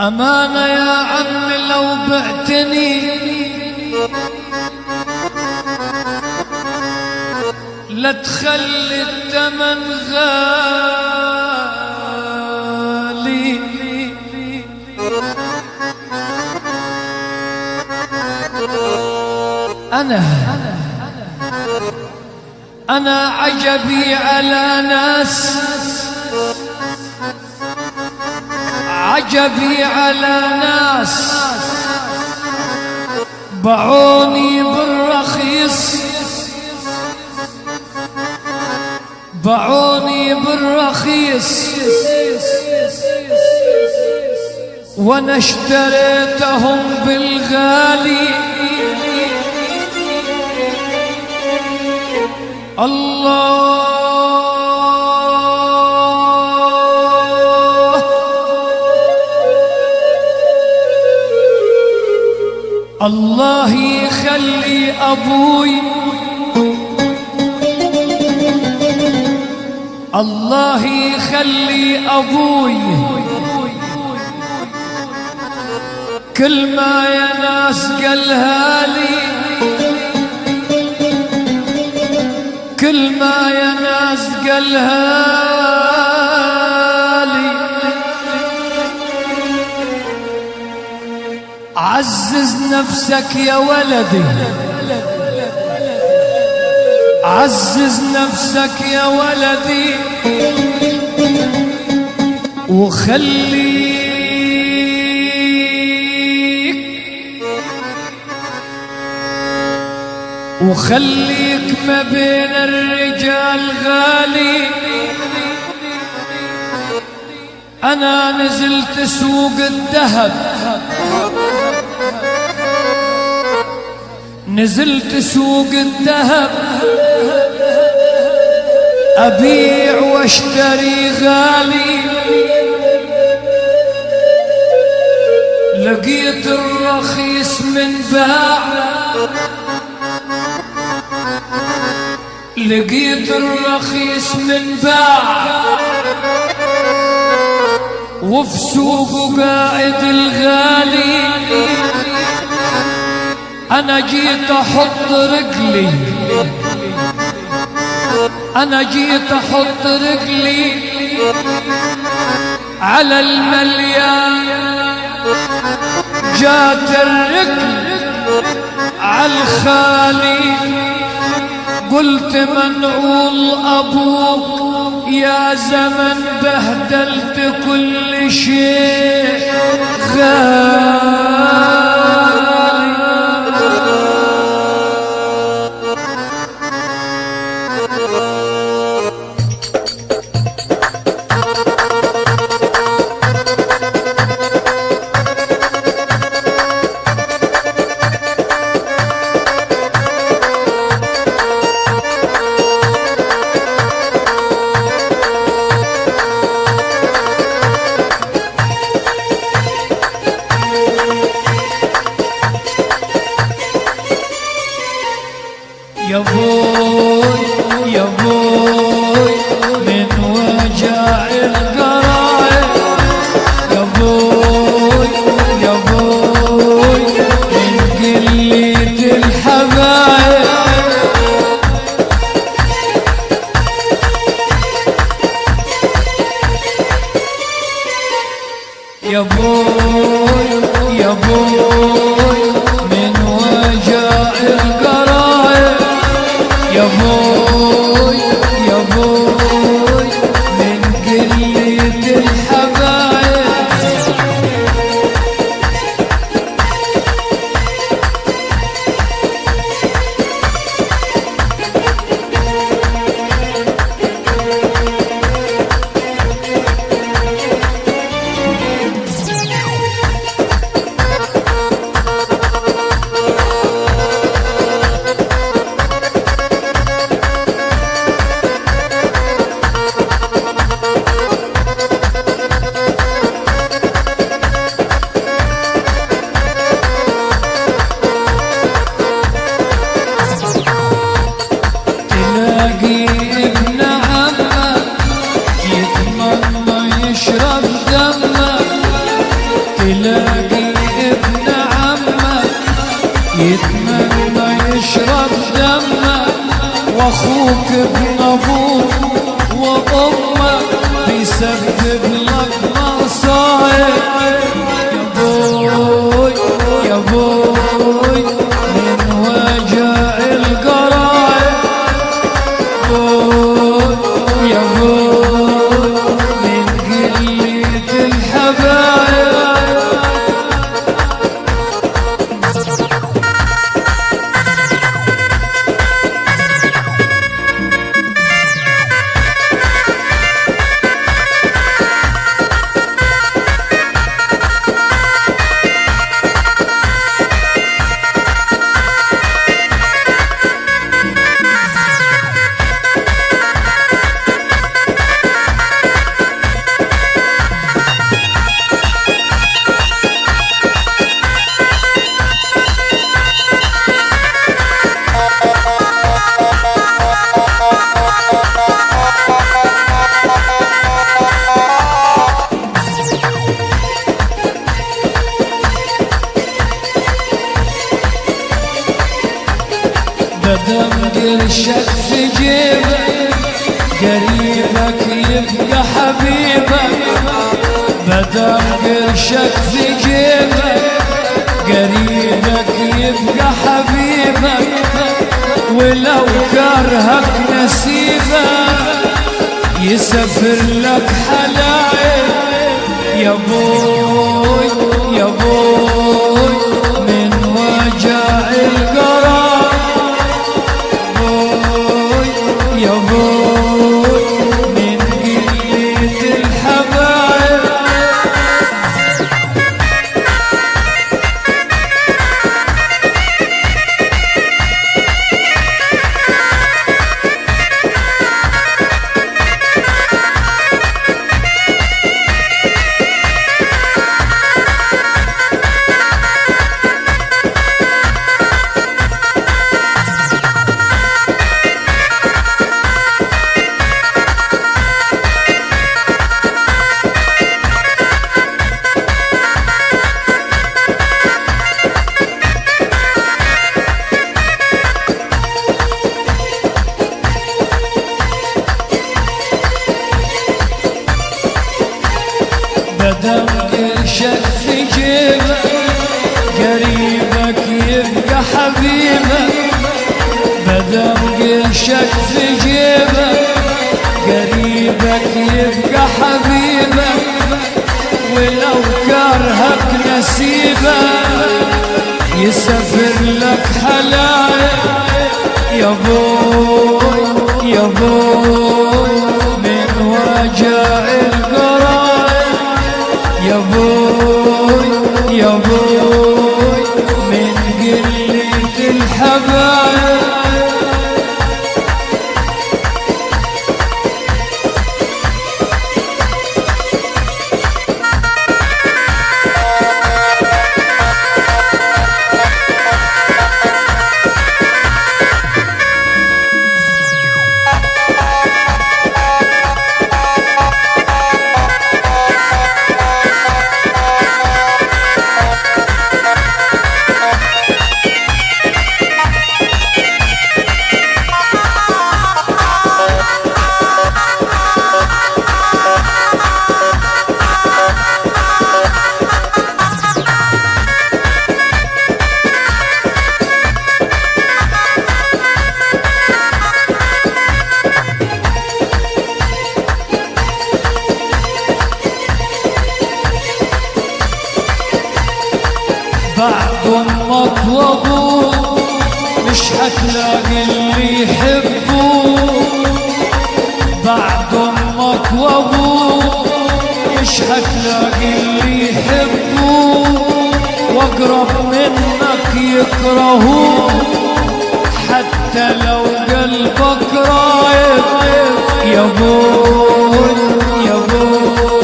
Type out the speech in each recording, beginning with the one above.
أمانة يا عمي لو بعتني لا تخلي الثمن غالي أنا أنا عجبي على ناس عجبي على ناس باعوني بالرخيص باعوني بالرخيص وانا اشتريتهم بالغالي الله الله يخلي ابوي الله يخلي ابوي كل ما يا ناس قالها لي كل ما يا ناس قالها لي عزز نفسك يا ولدي عزز نفسك يا ولدي وخليك وخليك ما بين الرجال غالي انا نزلت سوق الذهب نزلت سوق الذهب ابيع واشتري غالي لقيت الرخيص من باع لقيت الرخيص من باع وفي سوقه قاعد الغالي انا جيت احط رجلي انا جيت احط رجلي على المليان جات الرجل على الخالي قلت منعول ابوك يا زمن بهدلت كل شيء غالي يا بوي يا بوي من وجع القرايب يا بوي يا بوي من قلة الحبايب يا بوي يا بوي من وجع القرايب يا اخوك ابن ابوك وامك بيسبب لك مصايب يا بوي يا بوي من وجع القرايب بوي يا بوي من قلة الحبايب بدم قرشك في جيبك قريبك يبقى حبيبك بدم قرشك في جيبك قريبك يبقى حبيبك ولو كرهك نسيبك يسافر لك حلايب يا بوي يا بوي من وجع القرار بوي يا بوي من قلة الحبايب بدم قرشك في جيبك قريبك يبقى حبيبك بدم قرشك في جيبك قريبك يبقى حبيبك ولو كرهك نسيبك يسافر لك حلايب يا بوي يا بوي من وجع القرايب يا بوي يا بوي من قلة الحبايب بعد امك وابوك مش هتلاقي اللي يحبوك بعد امك وابوك مش هتلاقي اللي يحبوك واقرب منك يكرهوك حتى لو قلبك رايق يا بوي يا بوي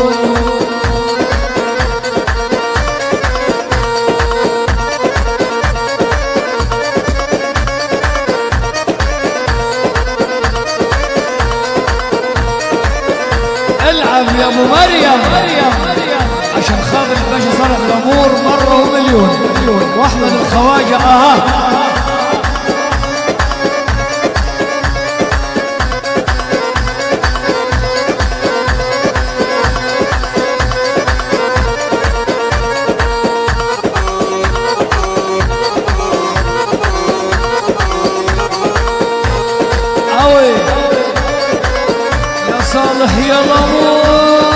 العب يا ابو مريم عشان خاطر الباشا صالح الامور مره ومليون واحمد الخواجه اها صالح يا الأمور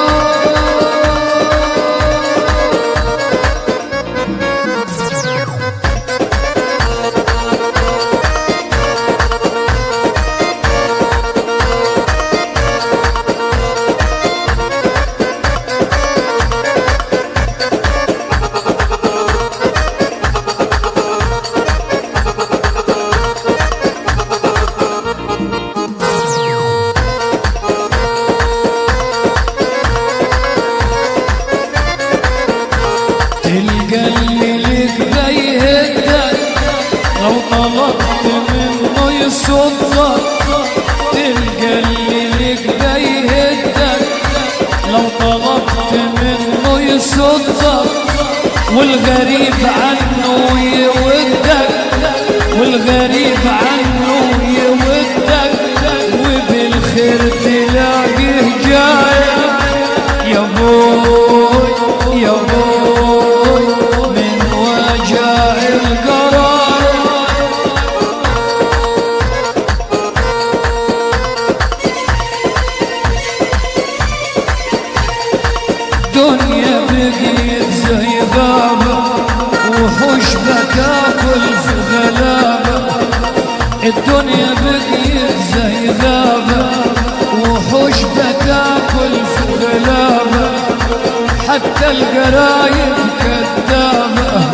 تلقى اللي لك بيهدك لو طلبت منه يصدك تلقى اللي لك بيهدك لو طلبت منه يصدك والغريب عنه يودك والغريب عنه يودك وبالخير تلاقيه جاي يا بوي يا بوي من وجع القرار دنيا بقيت زي غابة وحوش بتاكل في غلابة الدنيا بقيت زي غابة وحوش بتاكل في غلابة حتى القرايب كذابة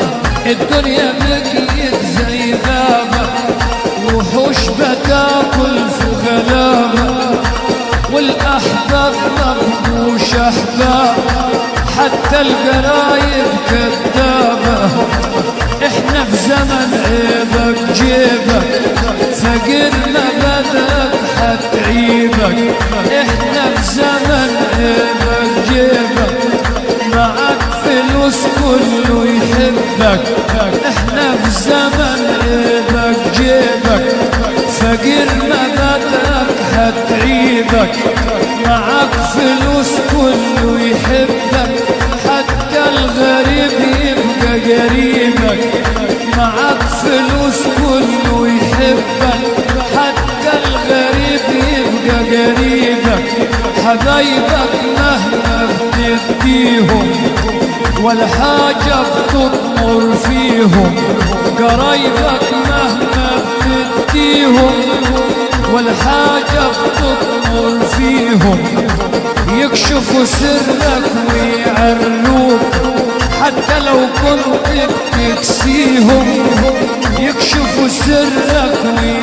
الدنيا بقيت زي غابة وحوش بتاكل في غلابة والأحباب مبوش أحباب حتى القرايب كذابة احنا في زمن عيبك جيبك فقر ما بدك حتعيبك احنا في زمن عيبك جيبك معك فلوس كله يحبك احنا في زمن عيبك جيبك فقر ما بدك حتعيبك معك فلوس كله يحبك حتى الغريب يبقى قريبك معك فلوس كله يحبك حتى الغريب يبقى قريبك حبايبك مهما بتديهم ولا حاجة بتطمر فيهم قرايبك مهما بتديهم ولا حاجة بتطمر فيهم يكشفوا سرك ويعروك حتى لو كنت بتكسيهم يكشفوا سرك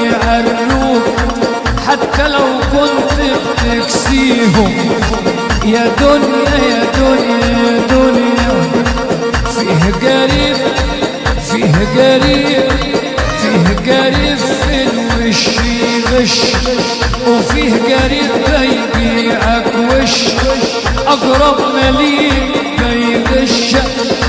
ويعروك حتى لو كنت بتكسيهم يا دنيا يا دنيا يا دنيا فيه قريب فيه قريب فيه قريب في الوش يغش وفيه قريب بيبيعك وش أقرب مليك بيغشك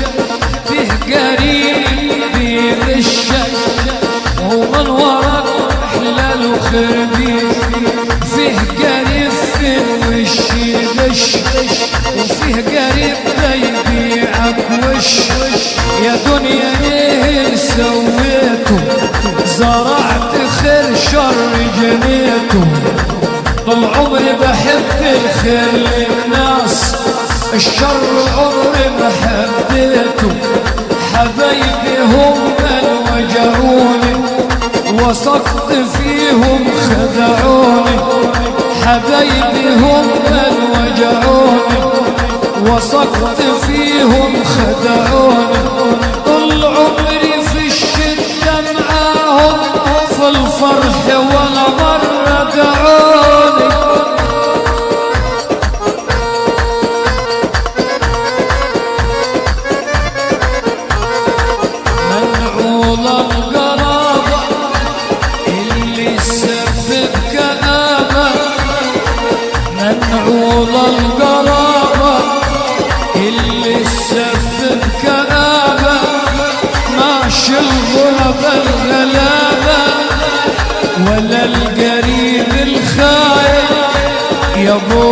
فيه قريب بيغشك ومن وراك حلال وخربيك فيه قريب في الوش يغش وفيه قريب بيبيعك وش يا دنيا ايه سويته زرعت خير شر جنيته طول عمري بحب الخير للناس الشر عمري ما حبيته حبايبي هم اللي وجعوني وثقت فيهم خدعوني حبايبي هم اللي وجعوني وثقت فيهم خدعوني طول عمري في الشدة معاهم في الفرح ولا مرة دعوني منعول القرابة اللي سبب كآبة منعول القرابة اللي سبب كآبة ماشي الغربة الغلابة ولا القريب الخايب يا ابو